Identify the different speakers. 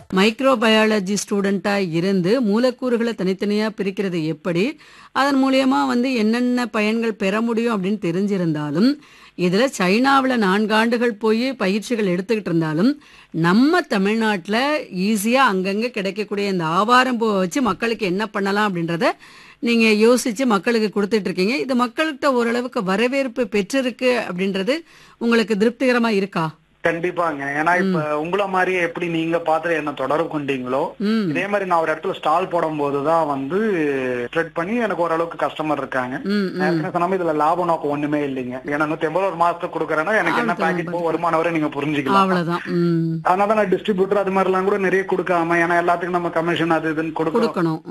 Speaker 1: microbiology ஸ்டூடெண்டா இருந்து மூலக்கூறுகளை தனித்தனியா பிரிக்கிறது எப்படி அதன் மூலியமா வந்து என்னென்ன பயன்கள் பெற முடியும் அப்படின்னு தெரிஞ்சிருந்தாலும் இதுல சைனாவுல நான்கு ஆண்டுகள் போய் பயிற்சிகள் எடுத்துக்கிட்டு இருந்தாலும் நம்ம தமிழ்நாட்டுல ஈஸியா அங்கங்க கிடைக்கக்கூடிய இந்த ஆவாரம் பூவை வச்சு மக்களுக்கு என்ன பண்ணலாம் அப்படின்றத நீங்க யோசிச்சு மக்களுக்கு கொடுத்துட்டு இருக்கீங்க இது மக்கள்கிட்ட ஓரளவுக்கு வரவேற்பு பெற்றிருக்கு அப்படின்றது உங்களுக்கு திருப்திகரமா இருக்கா
Speaker 2: கண்டிப்பாங்க ஏன்னா இப்ப உங்கள மாதிரியே எப்படி நீங்க பார்த்து என்ன தொடர்பு கொண்டீங்களோ
Speaker 1: ம்
Speaker 2: இதே மாதிரி நான் ஒரு இடத்துல ஸ்டால் போடும் போதுதான் வந்து ஸ்ப்ரெட் பண்ணி எனக்கு ஓரளவுக்கு கஸ்டமர் இருக்காங்க
Speaker 1: ம் ம்
Speaker 2: ஏற்கனவே சொன்ன மாதிரி இதுல லாப நோக்கம் ஒண்ணுமே இல்லைங்க ஏன்னா நூத்தி எண்பது ஒரு மாசத்துக்கு கொடுக்குறேன்னா எனக்கு என்ன பேக்கெட் போ வருமானம் வரை நீங்க புரிஞ்சுக்கலாம்
Speaker 1: அவ்வளவுதான் ம்
Speaker 2: அதனால நான் டிஸ்ட்ரிபியூட்டர் அது மாதிரி எல்லாம் கூட நிறைய கொடுக்காம ஏன்னா எல்லாத்துக்கும் நம்ம கமிஷன் அது இதுன்னு கொடுக்கணும்
Speaker 1: கொடுக்கணும்